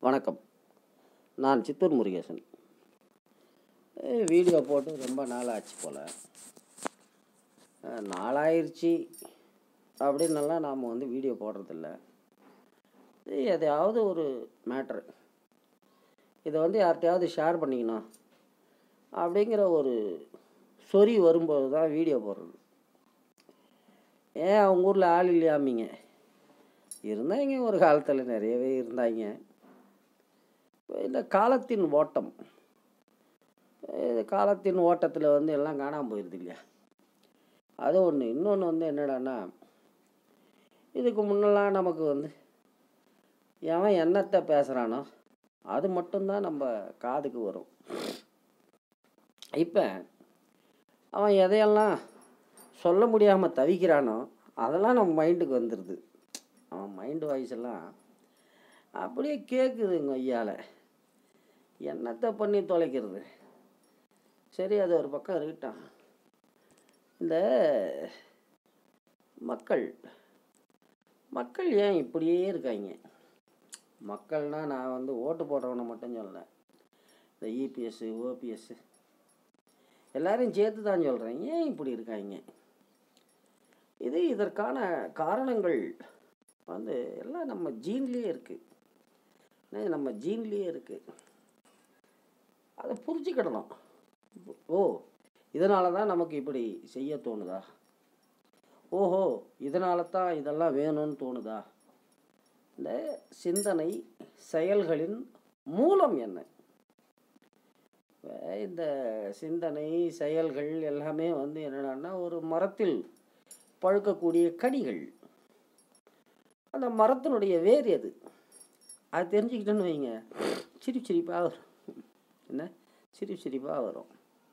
வணக்கம் நான் சித்தூர் முருகேசன் ஏய், வீடியோ போட்டு ரொம்ப நாள் ஆச்சு போல் நாளாயிருச்சு அப்படின்னெல்லாம் நாம் வந்து வீடியோ போடுறதில்ல இது எதையாவது ஒரு மேட்ரு இதை வந்து யார்கிட்டயாவது ஷேர் பண்ணிக்கணும் அப்படிங்கிற ஒரு சொறி வரும்போது தான் வீடியோ போடுறது ஏன் அவங்க ஊரில் ஆள் இல்லையாமிங்க இருந்தாங்க ஒரு காலத்தில் நிறையவே இருந்தாங்க இந்த காலத்தின் ஓட்டம் இது காலத்தின் ஓட்டத்தில் வந்து எல்லாம் காணாமல் போயிடுது இல்லையா அது ஒன்று இன்னொன்று வந்து என்னடான்னா இதுக்கு முன்னெல்லாம் நமக்கு வந்து எவன் என்னத்தை பேசுகிறானோ அது மட்டும்தான் நம்ம காதுக்கு வரும் இப்போ அவன் எதையெல்லாம் சொல்ல முடியாமல் தவிக்கிறானோ அதெல்லாம் நம்ம மைண்டுக்கு வந்துடுது அவன் மைண்டு வாய்ஸ் எல்லாம் அப்படியே கேட்குதுங்க ஐயால என்னத்தை பண்ணி தொலைக்கிறது சரி அது ஒரு பக்கம் இருக்கட்டும் இந்த மக்கள் மக்கள் ஏன் இப்படியே இருக்காங்க மக்கள்னால் நான் வந்து ஓட்டு போடுறவனை மட்டும் சொல்லலை இந்த இபிஎஸ் ஓபிஎஸ் எல்லாரையும் சேர்த்து தான் சொல்கிறேன் ஏன் இப்படி இருக்காங்க இது இதற்கான காரணங்கள் வந்து எல்லாம் நம்ம ஜீன்லேயே இருக்குது நம்ம ஜீன்லேயே இருக்குது அதை புரிஞ்சுக்கிடணும் ஓ இதனால தான் நமக்கு இப்படி செய்ய தோணுதா ஓஹோ இதனால தான் இதெல்லாம் வேணும்னு தோணுதா இந்த சிந்தனை செயல்களின் மூலம் என்ன இப்ப இந்த சிந்தனை செயல்கள் எல்லாமே வந்து என்னடான்னா ஒரு மரத்தில் பழுக்கக்கூடிய கனிகள் அந்த மரத்தினுடைய வேர் எது அது தெரிஞ்சுக்கிட்டேன்னு வைங்க சிரிப்பு சிரிப்பாக வரும் என்ன சிரிப்பு சிரிப்பாக வரும்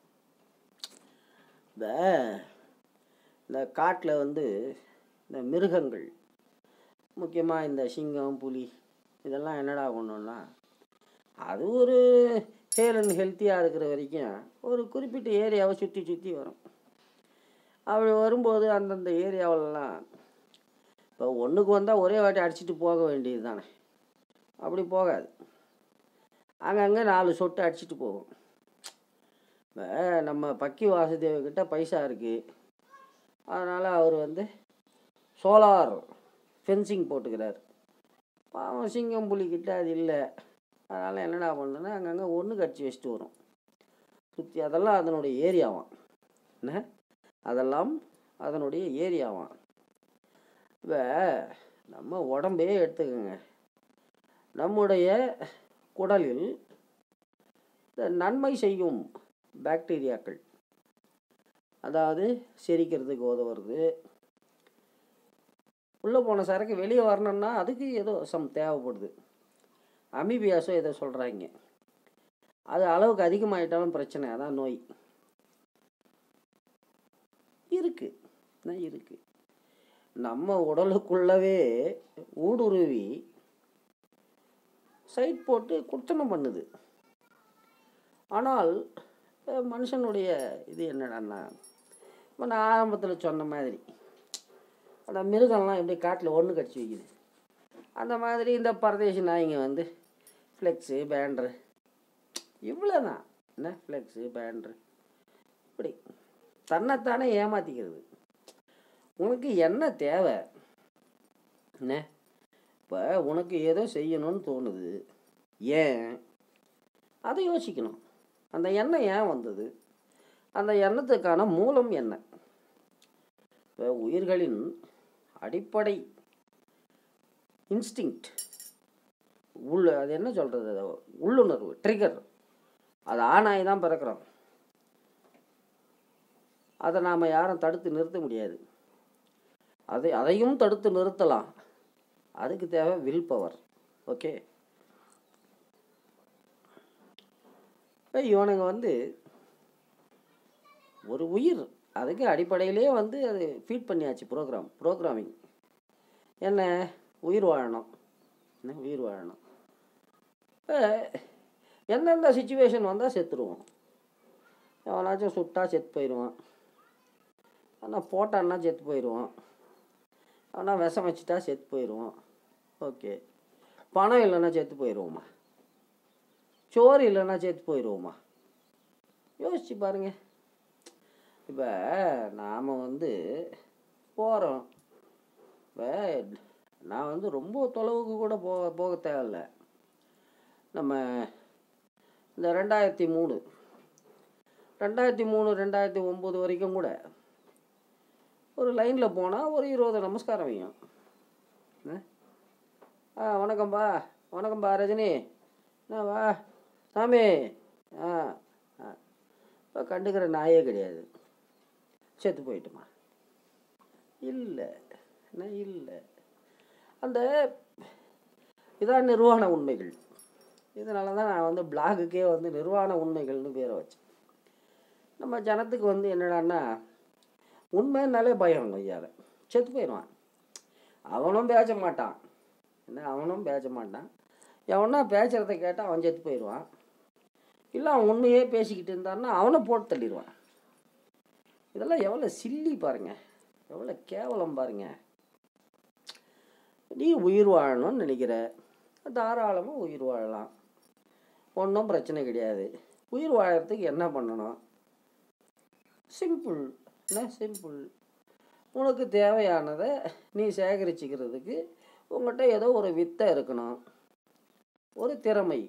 இந்த இந்த காட்டில் வந்து இந்த மிருகங்கள் முக்கியமாக இந்த சிங்கம் புலி இதெல்லாம் என்னடா பண்ணோன்னா அது ஒரு ஹேல் அண்ட் ஹெல்த்தியாக இருக்கிற வரைக்கும் ஒரு குறிப்பிட்ட ஏரியாவை சுற்றி சுற்றி வரும் அப்படி வரும்போது அந்தந்த ஏரியாவிலலாம் இப்போ ஒன்றுக்கு வந்தால் ஒரே வாட்டி அடிச்சிட்டு போக வேண்டியது தானே அப்படி போகாது அங்கங்கே நாலு சொட்டு அடிச்சிட்டு போகும் இப்போ நம்ம பக்கி வாசுதேவக்கிட்ட பைசா இருக்குது அதனால் அவர் வந்து சோலார் ஃபென்சிங் போட்டுக்கிறார் பாவம் சிங்கம் புலிக்கிட்ட அது இல்லை அதனால் என்னடா பண்ணுன்னா அங்கங்கே ஒன்று கடிச்சு வச்சுட்டு வரும் சுற்றி அதெல்லாம் அதனுடைய ஏரியாவாம் என்ன அதெல்லாம் அதனுடைய ஏரியாவாம் இப்போ நம்ம உடம்பே எடுத்துக்கோங்க நம்முடைய குடலில் இந்த நன்மை செய்யும் பாக்டீரியாக்கள் அதாவது செரிக்கிறதுக்கு உதவுறது உள்ளே போன சரக்கு வெளியே வரணும்னா அதுக்கு ஏதோ சம் தேவைப்படுது அமீபியாஸோ ஏதோ சொல்கிறாங்க அது அளவுக்கு அதிகமாயிட்டாலும் பிரச்சனை அதான் நோய் இருக்குது இருக்குது நம்ம உடலுக்குள்ளவே ஊடுருவி சைட் போட்டு குத்தனம் பண்ணுது ஆனால் அஹ், மனுஷனுடைய இது என்னடான்னா இப்போ நான் ஆரம்பத்தில் சொன்ன மாதிரி அந்த மிருகம்லாம் எப்படி காட்டில் ஒன்று கடிச்சு வைக்குது அந்த மாதிரி இந்த பரதேசி நாய்ங்க வந்து ஃப்ளெக்ஸு பேண்ட்ரு இவ்வளோ தான் என்ன ஃப்ளெக்ஸு பேண்ட்ரு இப்படி தன்னைத்தானே ஏமாற்றிக்கிறது உனக்கு என்ன தேவை என்ன இப்போ உனக்கு ஏதோ செய்யணும்னு தோணுது ஏன் அதை யோசிக்கணும் அந்த எண்ணம் ஏன் வந்தது அந்த எண்ணத்துக்கான மூலம் என்ன இப்போ உயிர்களின் அடிப்படை இன்ஸ்டிங்க்ட் உள்ள அது என்ன சொல்கிறது உள்ளுணர்வு ட்ரிகர் அது ஆணாகி தான் பிறக்கிறோம் அதை நாம் யாரும் தடுத்து நிறுத்த முடியாது அதை அதையும் தடுத்து நிறுத்தலாம் அதுக்கு தேவை வில் பவர் ஓகே இப்போ இவனுங்க வந்து ஒரு உயிர் அதுக்கு அடிப்படையிலே வந்து அது ஃபீட் பண்ணியாச்சு ப்ரோக்ராம் ப்ரோக்ராமிங் என்ன உயிர் வாழணும் என்ன உயிர் வாழணும் இப்போ எந்தெந்த சுச்சுவேஷன் வந்தால் செத்துருவோம் எவனாச்சும் சுட்டா செத்து போயிடுவான் ஆனால் போட்டான்னா செத்து போயிடுவான் ஆனால் விஷம் வச்சுட்டா செத்து போயிடுவான் ஓகே பணம் இல்லைன்னா செத்து போயிடுவோமா சோறு இல்லைன்னா செத்து போயிடுவோமா யோசிச்சு பாருங்க இப்போ நாம் வந்து போகிறோம் இப்போ நான் வந்து ரொம்ப தொலைவுக்கு கூட போக போக தேவையில்ல நம்ம இந்த ரெண்டாயிரத்தி மூணு ரெண்டாயிரத்தி மூணு ரெண்டாயிரத்தி ஒம்பது வரைக்கும் கூட ஒரு லைனில் போனால் ஒரு இருபது நமஸ்காரம் வையும் என்ன? ஆ வணக்கம்பா வணக்கம்பா ரஜினி என்ன வா சாமி ஆ ஆ இப்போ கண்டுக்கிற நாயே கிடையாது செத்து போயிட்டுமா இல்லை என்ன இல்லை அந்த இதான் நிர்வாண உண்மைகள் இதனால தான் நான் வந்து பிளாகுக்கே வந்து நிர்வாண உண்மைகள்னு பேரை வச்சேன் நம்ம ஜனத்துக்கு வந்து என்னடான்னா உண்மைனாலே பயம் ஐயால செத்து போயிடுவான் அவனும் பேச மாட்டான் என்ன அவனும் பேச மாட்டான் எவனா பேசுகிறத கேட்டால் அவன் செத்து போயிடுவான் இல்லை அவன் உண்மையே பேசிக்கிட்டு இருந்தான்னா அவனை போட்டு தள்ளிடுவான் இதெல்லாம் எவ்வளோ சில்லி பாருங்க எவ்வளோ கேவலம் பாருங்க நீ உயிர் வாழணும்னு நினைக்கிற தாராளமாக உயிர் வாழலாம் ஒன்றும் பிரச்சனை கிடையாது உயிர் வாழறதுக்கு என்ன பண்ணணும் சிம்பிள் என்ன சிம்பிள் உனக்கு தேவையானதை நீ சேகரிச்சுக்கிறதுக்கு உங்கள்கிட்ட ஏதோ ஒரு வித்தை இருக்கணும் ஒரு திறமை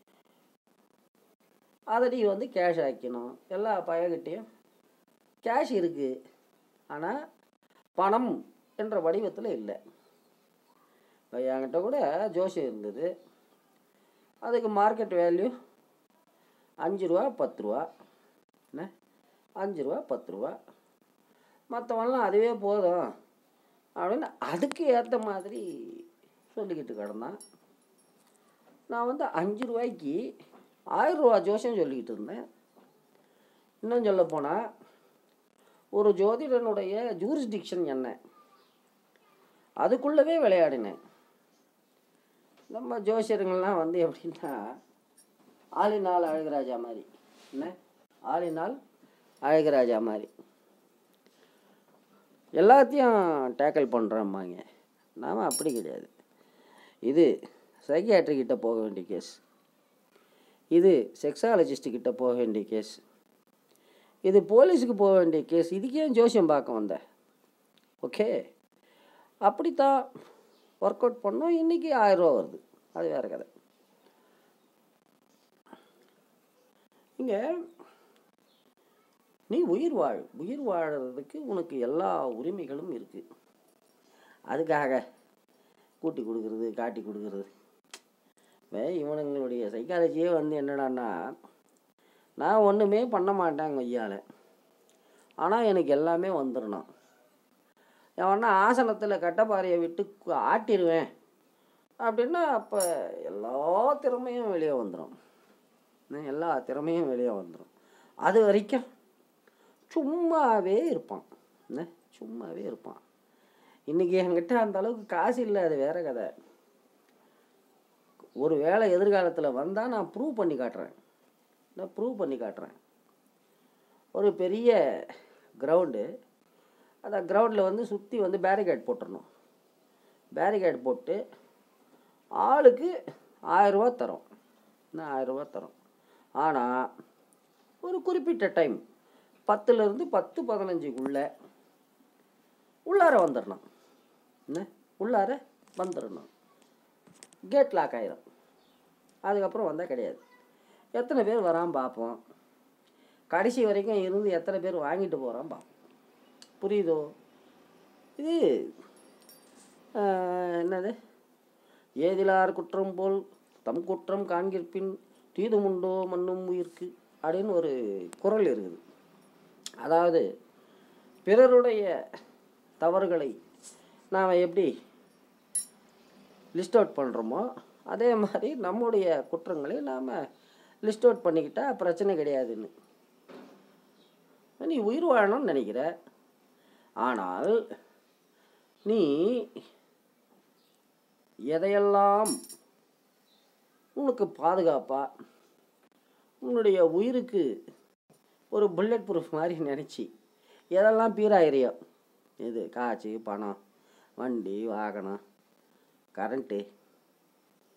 அதை நீ வந்து கேஷ் ஆக்கணும் எல்லா பயகிட்டையும் கேஷ் இருக்குது ஆனால் பணம் என்ற வடிவத்தில் இல்லை இப்போ என்கிட்ட கூட ஜோசியம் இருந்தது அதுக்கு மார்க்கெட் வேல்யூ அஞ்சு ரூபா பத்து ரூபா என்ன அஞ்சு ரூபா பத்து ரூபா மற்றவன்லாம் அதுவே போதும் அப்படின்னு அதுக்கு ஏற்ற மாதிரி சொல்லிக்கிட்டு கிடந்தான் நான் வந்து அஞ்சு ரூபாய்க்கு ஆயிரம் ரூபா ஜோசியம் சொல்லிக்கிட்டு இருந்தேன் இன்னும் சொல்ல போனால் ஒரு ஜோதிடனுடைய ஜூரிஸ்டிக்ஷன் என்ன அதுக்குள்ளவே விளையாடினேன் நம்ம ஜோசியருங்கள்லாம் வந்து எப்படின்னா ஆளினால் அழகுராஜா மாதிரி என்ன ஆளினால் அழகுராஜா மாதிரி எல்லாத்தையும் டேக்கிள் பண்ணுறோம்பாங்க நாம் அப்படி கிடையாது இது சைக்கியாட்ரி கிட்ட போக வேண்டிய கேஸ் இது செக்ஸாலஜிஸ்ட் கிட்ட போக வேண்டிய கேஸ் இது போலீஸுக்கு போக வேண்டிய கேஸ் இதுக்கு ஏன் ஜோசியம் பார்க்க வந்த ஓகே அப்படித்தான் ஒர்க் அவுட் பண்ணோம் இன்றைக்கி ஆயிரரூவா வருது அது வேறு கதை இங்கே நீ உயிர் வாழ் உயிர் வாழறதுக்கு உனக்கு எல்லா உரிமைகளும் இருக்குது அதுக்காக கூட்டி கொடுக்குறது காட்டி கொடுக்குறது இப்போ இவனுங்களுடைய சைக்காலஜியே வந்து என்னடான்னா நான் ஒன்றுமே பண்ண மாட்டேன் ஐயால ஆனால் எனக்கு எல்லாமே வந்துடணும் எவனா ஆசனத்தில் கட்டப்பாறையை விட்டு கு- ஆட்டிடுவேன் அப்படின்னா அப்போ எல்லா திறமையும் வெளியே வந்துடும் எல்லா திறமையும் வெளியே வந்துடும் அது வரைக்கும் சும்மாவே இருப்பான் என்ன சும்மாவே இருப்பான் இன்றைக்கி என்கிட்ட அந்த அளவுக்கு காசு இல்லை அது வேற கதை ஒரு வேளை எதிர்காலத்தில் வந்தால் நான் ப்ரூவ் பண்ணி காட்டுறேன் நான் ப்ரூவ் பண்ணி காட்டுறேன் ஒரு பெரிய கிரவுண்டு அந்த கிரவுண்டில் வந்து சுற்றி வந்து பேரிகேட் போட்டுடணும் பேரிகேட் போட்டு ஆளுக்கு ஆயரூவா தரோம் என்ன ஆயரூவா தரோம் ஆனால் ஒரு குறிப்பிட்ட டைம் பத்துலேருந்து பத்து பதினஞ்சுக்குள்ளே உள்ளார வந்துடணும் என்ன உள்ளார வந்துடணும் கேட் லாக் ஆயிரும் அதுக்கப்புறம் வந்தால் கிடையாது எத்தனை பேர் வரான் பார்ப்போம் கடைசி வரைக்கும் இருந்து எத்தனை பேர் வாங்கிட்டு போகிறான் பார்ப்போம் புரியுதோ இது ஆஹ், என்னது ஏதிலார் குற்றம் போல் தம் குற்றம் காண்கிற்பின் தீதுமுண்டோ மண்ணும் உயிர்க்கு அப்படின்னு ஒரு குறள் இருக்குது அதாவது பிறருடைய தவறுகளை நாம் எப்படி லிஸ்ட் அவுட் பண்ணுறோமோ அதே மாதிரி நம்முடைய குற்றங்களை நாம் லிஸ்ட் அவுட் பண்ணிக்கிட்டா பிரச்சனை கிடையாதுன்னு நீ உயிர் வாழணும்னு நினைக்கிற ஆனால் நீ எதையெல்லாம் உனக்கு பாதுகாப்பா உன்னுடைய உயிருக்கு ஒரு புல்லட் ப்ரூஃப் மாதிரி நினச்சி எதெல்லாம் பீராயிறியோ இது காய்ச்சி பணம் வண்டி வாகனம் கரண்ட்டு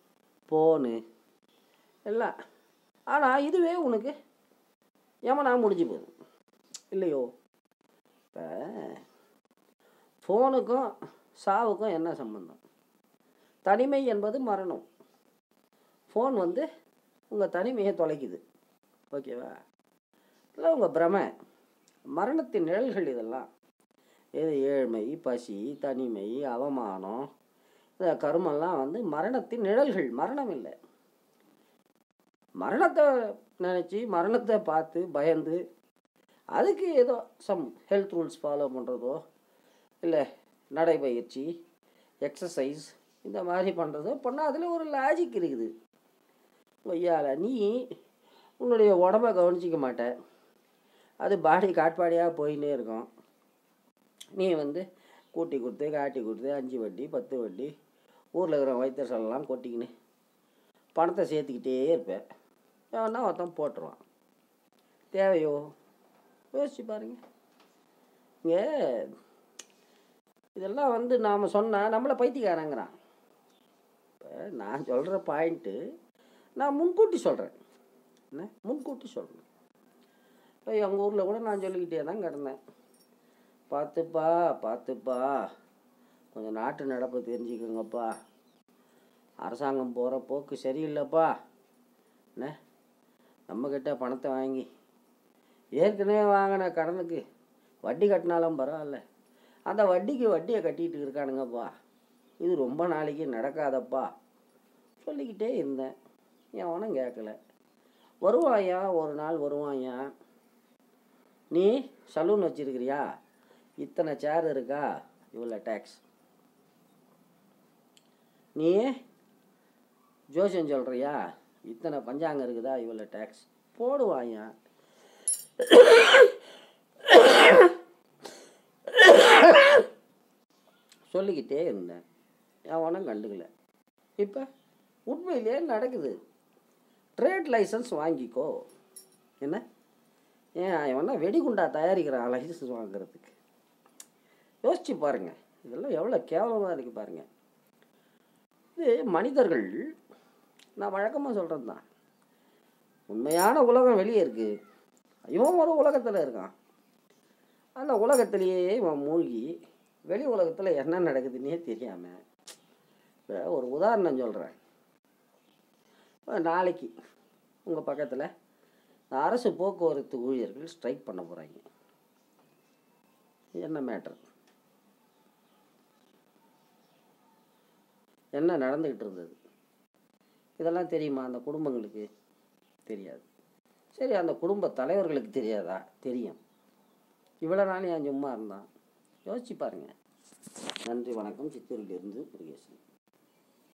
ஃபோனு எல்லாம் ஆனால் இதுவே உனக்கு ஏமா நான் முடிஞ்சு போகுது இல்லையோ இப்போ ஃபோனுக்கும் சாவுக்கும் என்ன சம்பந்தம் தனிமை என்பது மரணம் ஃபோன் வந்து உங்கள் தனிமையை தொலைக்குது ஓகேவா இல்லை உங்கள் பிரமை மரணத்தின் நிழல்கள் இதெல்லாம் இது ஏழ்மை பசி தனிமை அவமானம் இந்த கருமெல்லாம் வந்து மரணத்தின் நிழல்கள் மரணம் இல்லை மரணத்தை நினச்சி மரணத்தை பார்த்து பயந்து அதுக்கு ஏதோ சம் ஹெல்த் ரூல்ஸ் ஃபாலோ பண்ணுறதோ இல்லை நடைப்பயிற்சி எக்ஸசைஸ் இந்த மாதிரி பண்ணுறதோ பண்ணால் அதில் ஒரு லாஜிக் இருக்குது ஒய்யால நீ உன்னுடைய உடம்ப கவனிச்சிக்க மாட்ட அது பாடி காட்பாடியாக போயின்னே இருக்கும் நீ வந்து கூட்டி கொடுத்து காட்டி கொடுத்து அஞ்சு வட்டி பத்து வட்டி ஊரில் இருக்கிற வைத்தியசாலெல்லாம் கொட்டிக்கின்னு பணத்தை சேர்த்துக்கிட்டே இருப்பேன் எவனா ஒருத்தன் போட்டுருவான் தேவையோ யோசிச்சு பாருங்க இங்கே இதெல்லாம் வந்து நாம் சொன்னால் நம்மளை பைத்தியக்காரங்கிறான் இப்போ நான் சொல்கிற பாயிண்ட்டு நான் முன்கூட்டி சொல்கிறேன் என்ன முன்கூட்டி சொல்கிறேன் இப்போ எங்கள் ஊரில் கூட நான் சொல்லிக்கிட்டே தான் கிடந்தேன் பார்த்துப்பா பார்த்துப்பா கொஞ்சம் நாட்டு நடப்பு தெரிஞ்சுக்கோங்கப்பா அரசாங்கம் போகிற போக்கு சரியில்லைப்பா என்ன நம்மக்கிட்ட பணத்தை வாங்கி ஏற்கனவே வாங்கின கடனுக்கு வட்டி கட்டினாலும் பரவாயில்ல அந்த வட்டிக்கு வட்டியை கட்டிகிட்டு இருக்கானுங்கப்பா இது ரொம்ப நாளைக்கு நடக்காதப்பா சொல்லிக்கிட்டே இருந்தேன் எவனும் கேட்கல வருவாயா ஒரு நாள் வருவாயா நீ சலூன் வச்சிருக்கிறியா இத்தனை சேர் இருக்கா இவ்வளோ டேக்ஸ் நீ ஜோசியம் சொல்கிறியா இத்தனை பஞ்சாங்கம் இருக்குதா இவ்வளோ டேக்ஸ் போடுவாயா சொல்லிக்கிட்டே இருந்தேன் எவனும் கண்டுக்கல இப்போ உண்மையிலே நடக்குது ட்ரேட் லைசன்ஸ் வாங்கிக்கோ என்ன ஏன் எவனா வெடிகுண்டா தயாரிக்கிறான் லைசன்ஸ் வாங்குறதுக்கு யோசிச்சு பாருங்க இதெல்லாம் எவ்வளோ கேவலமாக இருக்கு பாருங்க இது மனிதர்கள் நான் வழக்கமாக சொல்கிறது தான் உண்மையான உலகம் வெளியே இருக்குது இவன் ஒரு உலகத்தில் இருக்கான் அந்த உலகத்திலேயே இவன் மூழ்கி வெளி உலகத்தில் என்ன நடக்குதுன்னே தெரியாமல் இப்போ ஒரு உதாரணம் சொல்கிறேன் இப்போ நாளைக்கு உங்கள் பக்கத்தில் இந்த அரசு போக்குவரத்து ஊழியர்கள் ஸ்ட்ரைக் பண்ண போகிறாங்க என்ன மேட்டர் என்ன நடந்துக்கிட்டு இருந்தது இதெல்லாம் தெரியுமா அந்த குடும்பங்களுக்கு தெரியாது சரி அந்த குடும்ப தலைவர்களுக்கு தெரியாதா தெரியும் இவ்வளோ நாள் ஏன் சும்மா இருந்தான் யோசிச்சு பாருங்கள் நன்றி வணக்கம் சித்தூரிலிருந்து முருகேசன்